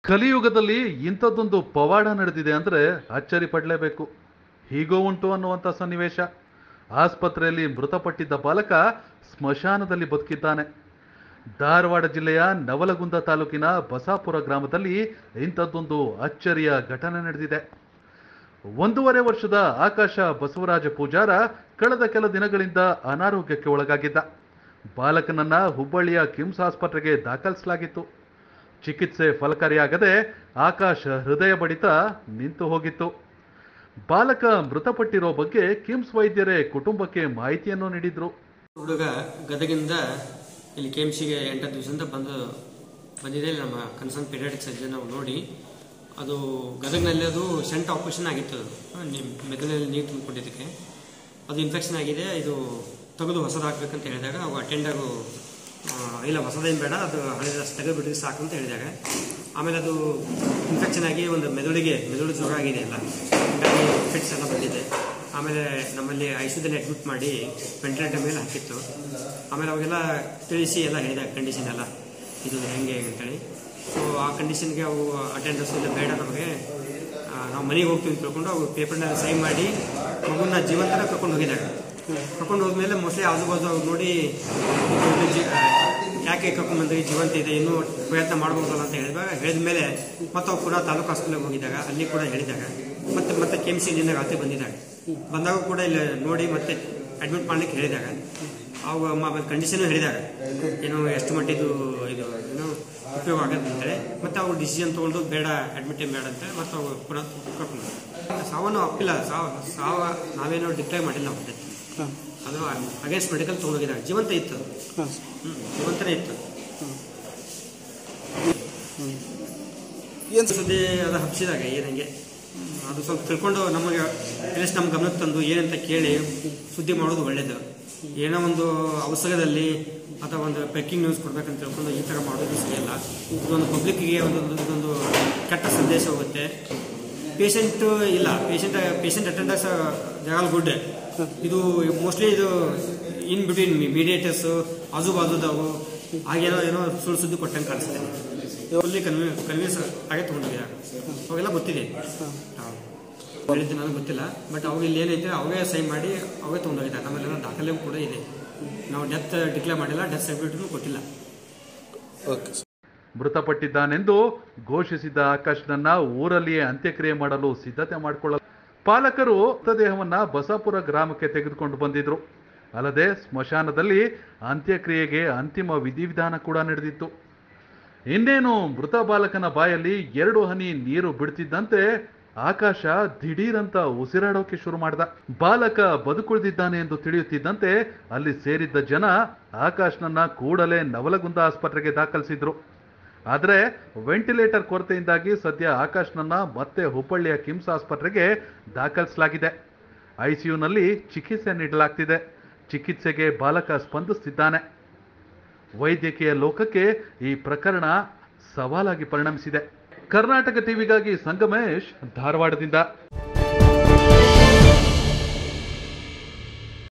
ಕಲಿಯುಗದಲ್ಲಿ ಇಂಥದ್ದೊಂದು ಪವಾಡ ನಡೆದಿದೆ ಅಂದರೆ ಅಚ್ಚರಿ ಪಡಲೇಬೇಕು ಹೀಗೂ ಉಂಟು ಅನ್ನುವಂಥ ಸನ್ನಿವೇಶ ಆಸ್ಪತ್ರೆಯಲ್ಲಿ ಮೃತಪಟ್ಟಿದ್ದ ಬಾಲಕ ಸ್ಮಶಾನದಲ್ಲಿ ಬದುಕಿದ್ದಾನೆ ಧಾರವಾಡ ಜಿಲ್ಲೆಯ ನವಲಗುಂದ ತಾಲೂಕಿನ ಬಸಾಪುರ ಗ್ರಾಮದಲ್ಲಿ ಇಂಥದ್ದೊಂದು ಅಚ್ಚರಿಯ ಘಟನೆ ನಡೆದಿದೆ ಒಂದೂವರೆ ವರ್ಷದ ಆಕಾಶ ಬಸವರಾಜ ಪೂಜಾರ ಕಳೆದ ಕೆಲ ದಿನಗಳಿಂದ ಅನಾರೋಗ್ಯಕ್ಕೆ ಒಳಗಾಗಿದ್ದ ಬಾಲಕನನ್ನ ಹುಬ್ಬಳ್ಳಿಯ ಕಿಮ್ಸ್ ಆಸ್ಪತ್ರೆಗೆ ದಾಖಲಿಸಲಾಗಿತ್ತು ಚಿಕಿತ್ಸೆ ಫಲಕಾರಿಯಾಗದೆ ಆಕಾಶ ಹೃದಯ ಬಡಿತ ನಿಂತು ಹೋಗಿತ್ತು ಬಾಲಕ ಮೃತಪಟ್ಟಿರೋ ಬಗ್ಗೆ ಕಿಮ್ಸ್ ವೈದ್ಯರೇ ಕುಟುಂಬಕ್ಕೆ ಮಾಹಿತಿಯನ್ನು ನೀಡಿದ್ರು ಹುಡುಗ ಗದಗಿಂದ ಇಲ್ಲಿ ಕೆ ಎಮ್ ಸಿಗೆ ಎಂಟತ್ತು ದಿವಸದಿಂದ ಬಂದು ಬಂದಿದೆ ಇಲ್ಲಿ ನಮ್ಮ ಕನ್ಸರ್ನ್ ಪೀರಿಯಾಡಿಕ್ ಸರ್ಜನ್ ನಾವು ನೋಡಿ ಅದು ಗದಗಿನಲ್ಲಿ ಅದು ಸೆಂಟ್ ಆಪರೇಷನ್ ಆಗಿತ್ತು ಅದು ಆ, ನಿ- ಮೆದುಳಿನಲ್ಲಿ ನೀರು ತುಂಬಿಕೊಂಡಿದ್ದಕ್ಕೆ ಅದು ಇನ್ಫೆಕ್ಷನ್ ಆಗಿದೆ ಇದು ತೆಗೆದು ಹೊಸದು ಹಾಕ್ಬೇಕಂತ ಹೇಳಿದಾಗ ಅವು ಅಟೆಂಡರು ಇಲ್ಲ ಹೊಸದೇನು ಬೇಡ ಅದು ಹಳೆದ ತೆಗೆದುಬಿಟ್ರೆ ಸಾಕು ಅಂತ ಹೇಳಿದಾಗ ಆಮೇಲೆ ಅದು ಇನ್ಫೆಕ್ಷನ್ ಆಗಿ ಒಂದು ಮೆದುಳಿಗೆ ಮೆದುಳು ಜ್ವರ ಆಗಿದೆ ಎಲ್ಲ ಹೀಗಾಗಿ ಫಿಟ್ಸ್ ಎಲ್ಲ ಬಂದಿದೆ ಆಮೇಲೆ ನಮ್ಮಲ್ಲಿ ಐಸಿದಲ್ಲಿ ಅಡ್ಮಿಟ್ ಮಾಡಿ ವೆಂಟಿಲೇಟರ್ ಮೇಲೆ ಹಾಕಿತ್ತು ಆಮೇಲೆ ಅವಾಗೆಲ್ಲ ತಿಳಿಸಿ ಎಲ್ಲ ಹೇಳಿದೆ ಕಂಡೀಷನ್ ಎಲ್ಲ ಇದು ಹೆಂಗೆ ಅಂತೇಳಿ ಸೊ ಆ ಕಂಡೀಷನ್ಗೆ ಅವು ಅಟೆಂಡರ್ಸ್ ಇಲ್ಲ ಬೇಡ ನಮಗೆ ಆ, ನಾವು ಮನೆಗೆ ಹೋಗ್ತೀವಿ ಅಂತ ತಿಳ್ಕೊಂಡು ಅವು ಪೇಪರ್ನಾಗ ಸೈನ್ ಮಾಡಿ ಮಗುನ ಜೀವಂತರ ಕರ್ಕೊಂಡು ಹೋಗಿದ್ದಾರೆ ಕರ್ಕೊಂಡು ಹೋದ್ಮೇಲೆ ಮೋಸ್ಟ್ಲಿ ಆಜು ಬಾಜು ಅವ್ರು ನೋಡಿ ಇದು ಜಿ- ಆ, ಯಾಕೆ ಕರ್ಕೊಂಡು ಬಂದ್ರಿ ಜೀವಂತ ಇದೆ ಇನ್ನೂ ಪ್ರಯತ್ನ ಮಾಡ್ಬೋದಲ್ಲ ಅಂತ ಹೇಳಿದಾಗ ಹೇಳಿದ ಮೇಲೆ ಮತ್ತೆ ಅವ್ರು ಕೂಡ ತಾಲೂಕು ಹಾಸ್ಪಿಟಲ್ಗೆ ಹೋಗಿದ್ದಾಗ ಅಲ್ಲಿ ಕೂಡ ಹೇಳಿದಾಗ ಮತ್ತೆ ಮತ್ತೆ ಕೆ ಎಮ್ ಸಿ ನಿನ್ನ ರಾತ್ರಿ ಬಂದಿದ್ದಾಗ ಬಂದಾಗ ಕೂಡ ಇಲ್ಲಿ ನೋಡಿ ಮತ್ತೆ ಅಡ್ಮಿಟ್ ಮಾಡ್ಲಿಕ್ಕೆ ಹೇಳಿದಾಗ ಅವು ಕಂಡೀಷನ್ ಹೇಳಿದಾಗ ಏನು ಎಷ್ಟು ಮಟ್ಟಿದ್ದು ಇದು ಏನು ಉಪಯೋಗ ಆಗತ್ತೆ ಅಂತೇಳಿ ಮತ್ತೆ ಅವ್ರು ಡಿಸಿಷನ್ ತಗೊಂಡು ಬೇಡ ಅಡ್ಮಿಟ್ ಬೇಡ ಅಂತ ಮತ್ತೆ ಅವ್ರು ಪುನಃ ಕರ್ಕೊಂಡು ಸಾವನ್ನು ಅಪ್ಪಿಲ್ಲ ಸಾವ ಸಾವ ನಾವೇನೋ ಡಿಕ್ಲೇರ್ ಮಾಡಿಲ್ಲ ಮತ್ತೆ ಅದು ಅಗೇನ್ಸ್ಟ್ ಮೆಡಿಕಲ್ ತೊಗೊಂಡೋಗಿದ್ದಾರೆ ಜೀವಂತ ಇತ್ತು ಅದು. ಹ್ಮ್, ಜೀವಂತನೇ ಇತ್ತು ಏನು ಸುದ್ದಿ ಅದು ಹಬ್ಸಿದಾಗ ಏನಂಗೆ ಅದು ಸ್ವಲ್ಪ ತಿಳ್ಕೊಂಡು ನಮಗೆ ಎಲ್ಲಿಸ್ ನಮ್ಮ ಗಮನಕ್ಕೆ ತಂದು ಏನಂತ ಕೇಳಿ ಸುದ್ದಿ ಮಾಡೋದು ಒಳ್ಳೇದು ಏನೋ ಒಂದು ಅವಸರದಲ್ಲಿ ಅಥವಾ ಒಂದು ಬ್ರೇಕಿಂಗ್ ನ್ಯೂಸ್ ಕೊಡ್ಬೇಕಂತ ತಿಳ್ಕೊಂಡು ಈ ಥರ ಮಾಡೋದು ಸರಿಯಲ್ಲ ಇದೊಂದು ಪಬ್ಲಿಕ್ಕಿಗೆ ಒಂದು ಇದೊಂದು ಕೆಟ್ಟ ಸಂದೇಶ ಹೋಗುತ್ತೆ ಪೇಷಂಟ್ ಇಲ್ಲ patient patient attenders all good ಇದು ಮೋಸ್ಟ್ಲಿ ಇದು ಇನ್ ಬಿಟ್ವೀನ್ ಮೀಡಿಯೇಟರ್ಸ್ ಆಜು ಬಾಜುದವು ಹಾಗೇನೋ ಏನೋ ಸುಳ್ಳು ಸುದ್ದಿ ಕೊಟ್ಟಂಗೆ ಕಾಣಿಸ್ತದೆ ಫುಲ್ಲಿ ಕನ್ವಿ ಕನ್ವಿನ್ಸ್ ಆಗೇ ತೊಗೊಂಡೋಗಿದ್ದಾರೆ ಅವೆಲ್ಲ ಗೊತ್ತಿದೆ ಹೇಳಿದ್ದು ನನಗೆ ಗೊತ್ತಿಲ್ಲ ಬಟ್ ಅವಾಗ ಇಲ್ಲಿ ಏನೈತೆ ಅವೇ ಸೈನ್ ಮಾಡಿ ಅವೇ ತೊಗೊಂಡೋಗಿದ್ದಾರೆ ನಮ್ಮಲ್ಲೆಲ್ಲ ದಾಖಲೆ ಕೂಡ ಇದೆ ನಾವು ಡೆತ್ ಡಿಕ್ಲೇರ್ ಮಾಡಿಲ್ಲ ಡೆತ್ ಸರ್ಟಿಫಿಕೇಟ್ನು ಕೊಟ್ಟಿಲ್ಲ ಓಕೆ ಮೃತಪಟ್ಟಿದ್ದಾನೆಂದು ಘೋಷಿಸಿದ ಆಕಾಶ್ನನ್ನ ಊರಲ್ಲಿಯೇ ಅಂತ್ಯಕ್ರಿಯೆ ಮಾಡಲು ಸಿದ್ಧತೆ ಮಾಡಿಕೊಳ್ಳಲು ಪಾಲಕರು ಮೃತದೇಹವನ್ನ ಬಸಾಪುರ ಗ್ರಾಮಕ್ಕೆ ತೆಗೆದುಕೊಂಡು ಬಂದಿದ್ರು ಅಲ್ಲದೆ ಸ್ಮಶಾನದಲ್ಲಿ ಅಂತ್ಯಕ್ರಿಯೆಗೆ ಅಂತಿಮ ವಿಧಿವಿಧಾನ ಕೂಡ ನಡೆದಿತ್ತು ಇನ್ನೇನು ಮೃತ ಬಾಲಕನ ಬಾಯಲ್ಲಿ ಎರಡು ಹನಿ ನೀರು ಬಿಡ್ತಿದ್ದಂತೆ ಆಕಾಶ ದಿಢೀರಂತ ಉಸಿರಾಡೋಕೆ ಶುರು ಮಾಡ್ದ ಬಾಲಕ ಬದುಕುಳಿದಿದ್ದಾನೆ ಎಂದು ತಿಳಿಯುತ್ತಿದ್ದಂತೆ ಅಲ್ಲಿ ಸೇರಿದ್ದ ಜನ ಆಕಾಶ್ನನ್ನ ಕೂಡಲೇ ನವಲಗುಂದ ಆಸ್ಪತ್ರೆಗೆ ದಾಖಲಿಸಿದ್ರು ಆದರೆ ವೆಂಟಿಲೇಟರ್ ಕೊರತೆಯಿಂದಾಗಿ ಸದ್ಯ ಆಕಾಶ್ನನ್ನ ಮತ್ತೆ ಹುಬ್ಬಳ್ಳಿಯ ಕಿಮ್ಸ್ ಆಸ್ಪತ್ರೆಗೆ ದಾಖಲಿಸಲಾಗಿದೆ ಐಸಿಯುನಲ್ಲಿ ಚಿಕಿತ್ಸೆ ನೀಡಲಾಗ್ತಿದೆ ಚಿಕಿತ್ಸೆಗೆ ಬಾಲಕ ಸ್ಪಂದಿಸುತ್ತಿದ್ದಾನೆ ವೈದ್ಯಕೀಯ ಲೋಕಕ್ಕೆ ಈ ಪ್ರಕರಣ ಸವಾಲಾಗಿ ಪರಿಣಮಿಸಿದೆ ಕರ್ನಾಟಕ ಟಿವಿಗಾಗಿ ಸಂಗಮೇಶ್ ಧಾರವಾಡದಿಂದ